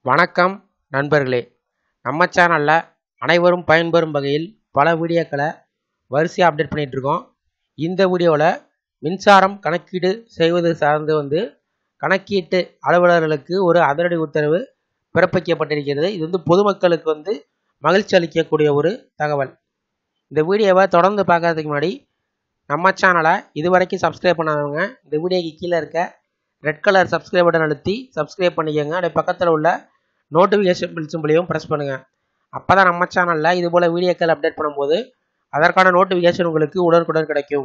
வணக்கம் நண்பர்களே நம்ம சேனலில் அனைவரும் பயன்பெறும் வகையில் பல வீடியோக்களை வரிசையாக அப்டேட் பண்ணிட்டு இருக்கோம் இந்த வீடியோவில் மின்சாரம் கணக்கீடு செய்வது சார்ந்து வந்து கணக்கீட்டு அலுவலர்களுக்கு ஒரு அதிரடி உத்தரவு பிறப்பிக்கப்பட்டிருக்கிறது இது வந்து பொதுமக்களுக்கு வந்து மகிழ்ச்சி அளிக்கக்கூடிய ஒரு தகவல் இந்த வீடியோவை தொடர்ந்து பார்க்கறதுக்கு முன்னாடி நம்ம சேனலை இது வரைக்கும் சப்ஸ்கிரைப் பண்ணாதவங்க இந்த வீடியோக்கு கீழே இருக்க ரெட் கலர் சப்ஸ்கிரைப் பட்டன் அழுத்தி சப்ஸ்கிரைப் பண்ணிக்கோங்க அப்படியே பக்கத்தில் உள்ள நோட்டிஃபிகேஷன் பில் சிம்பிளையும் ப்ரெஸ் பண்ணுங்கள் அப்போ தான் நம்ம சேனலில் இது போல் வீடியோக்கள் அப்டேட் பண்ணும்போது அதற்கான நோட்டிஃபிகேஷன் உங்களுக்கு உடனுக்குடன் கிடைக்கும்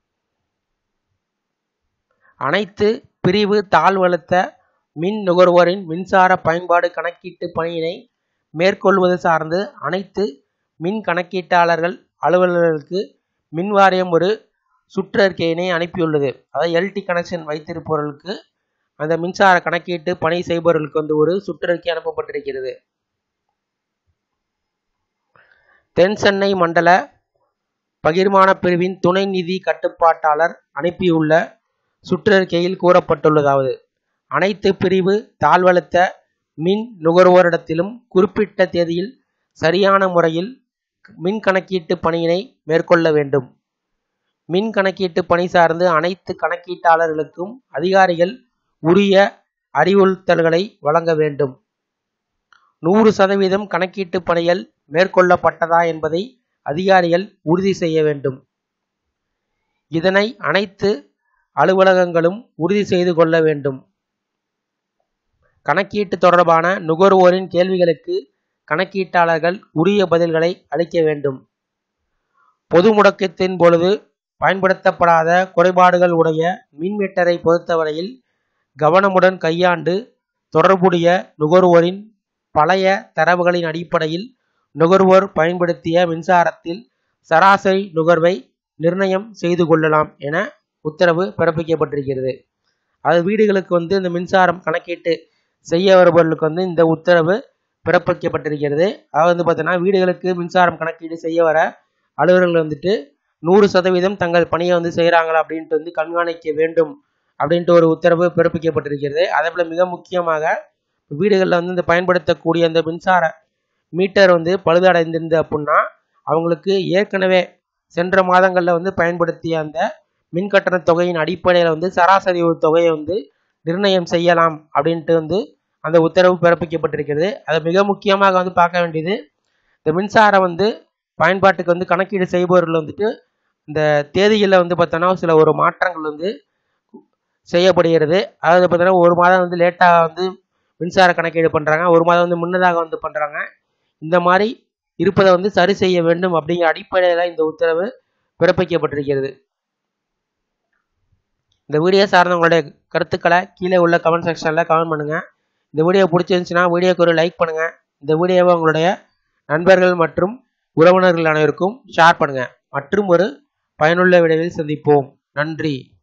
அனைத்து பிரிவு தாழ்வழுத்த மின் நுகர்வோரின் மின்சார பயன்பாடு கணக்கீட்டு பணியினை மேற்கொள்வது சார்ந்து அனைத்து மின் கணக்கீட்டாளர்கள் அலுவலர்களுக்கு மின் வாரியம் ஒரு சுற்றறிக்கையினை அனுப்பியுள்ளது அதாவது எல்டி கனெக்ஷன் வைத்திருப்பவர்களுக்கு அந்த மின்சார கணக்கீட்டு பணி செய்பவர்களுக்கு வந்து ஒரு சுற்றறிக்கை அனுப்பப்பட்டிருக்கிறது தென் சென்னை மண்டல பகிர்மான பிரிவின் துணை நிதி கட்டுப்பாட்டாளர் அனுப்பியுள்ள சுற்றறிக்கையில் கூறப்பட்டுள்ளதாவது அனைத்து பிரிவு தாழ்வழுத்த மின் நுகர்வோரிடத்திலும் குறிப்பிட்ட தேதியில் சரியான முறையில் மின் கணக்கீட்டு பணியினை மேற்கொள்ள வேண்டும் மின் கணக்கீட்டு பணி சார்ந்து அனைத்து கணக்கீட்டாளர்களுக்கும் அதிகாரிகள் உரிய அறிவுறுத்தல்களை வழங்க வேண்டும் நூறு சதவீதம் கணக்கீட்டு பணிகள் மேற்கொள்ளப்பட்டதா என்பதை அதிகாரிகள் உறுதி செய்ய வேண்டும் இதனை அனைத்து அலுவலகங்களும் உறுதி செய்து கொள்ள வேண்டும் கணக்கீட்டு தொடர்பான நுகர்வோரின் கேள்விகளுக்கு கணக்கீட்டாளர்கள் உரிய பதில்களை அளிக்க வேண்டும் பொது முடக்கத்தின் பொழுது பயன்படுத்தப்படாத குறைபாடுகள் உடைய மின்மீட்டரை பொறுத்தவரையில் கவனமுடன் கையாண்டு தொடர்புடைய நுகர்வோரின் பழைய தரவுகளின் அடிப்படையில் நுகர்வோர் பயன்படுத்திய மின்சாரத்தில் சராசரி நுகர்வை நிர்ணயம் செய்து கொள்ளலாம் என உத்தரவு பிறப்பிக்கப்பட்டிருக்கிறது அது வீடுகளுக்கு வந்து இந்த மின்சாரம் கணக்கீட்டு செய்ய வருபவர்களுக்கு வந்து இந்த உத்தரவு பிறப்பிக்கப்பட்டிருக்கிறது அதாவது வந்து பார்த்தீங்கன்னா வீடுகளுக்கு மின்சாரம் கணக்கீடு செய்ய வர அலுவலர்கள் வந்துட்டு நூறு சதவீதம் தங்கள் பணியை வந்து செய்கிறாங்களா அப்படின்ட்டு வந்து கண்காணிக்க வேண்டும் அப்படின்ட்டு ஒரு உத்தரவு பிறப்பிக்கப்பட்டிருக்கிறது அதே போல் மிக முக்கியமாக வீடுகளில் வந்து இந்த பயன்படுத்தக்கூடிய அந்த மின்சார மீட்டர் வந்து பழுதடைந்திருந்து அப்படின்னா அவங்களுக்கு ஏற்கனவே சென்ற மாதங்களில் வந்து பயன்படுத்திய அந்த மின் கட்டண தொகையின் அடிப்படையில் வந்து சராசரி ஒரு தொகையை வந்து நிர்ணயம் செய்யலாம் அப்படின்ட்டு வந்து அந்த உத்தரவு பிறப்பிக்கப்பட்டிருக்கிறது அதை மிக முக்கியமாக வந்து பார்க்க வேண்டியது இந்த மின்சாரம் வந்து பயன்பாட்டுக்கு வந்து கணக்கீடு செய்பவர்கள் வந்துட்டு இந்த தேதிகளில் வந்து பார்த்தோன்னா சில ஒரு மாற்றங்கள் வந்து செய்யப்படுகிறது அதாவது பார்த்தோன்னா ஒரு மாதம் வந்து லேட்டாக வந்து மின்சார கணக்கீடு பண்ணுறாங்க ஒரு மாதம் வந்து முன்னதாக வந்து பண்ணுறாங்க இந்த மாதிரி இருப்பதை வந்து சரி செய்ய வேண்டும் அப்படிங்கிற அடிப்படையில் இந்த உத்தரவு பிறப்பிக்கப்பட்டிருக்கிறது இந்த வீடியோ சார்ந்த உங்களுடைய கருத்துக்களை கீழே உள்ள கமெண்ட் செக்ஷனில் கமெண்ட் பண்ணுங்கள் இந்த வீடியோ பிடிச்சிருந்துச்சுன்னா வீடியோக்கு ஒரு லைக் பண்ணுங்கள் இந்த வீடியோவை உங்களுடைய நண்பர்கள் மற்றும் உறவினர்கள் அனைவருக்கும் ஷேர் பண்ணுங்கள் மற்றும் ஒரு பயனுள்ள விடைவில் சந்திப்போம் நன்றி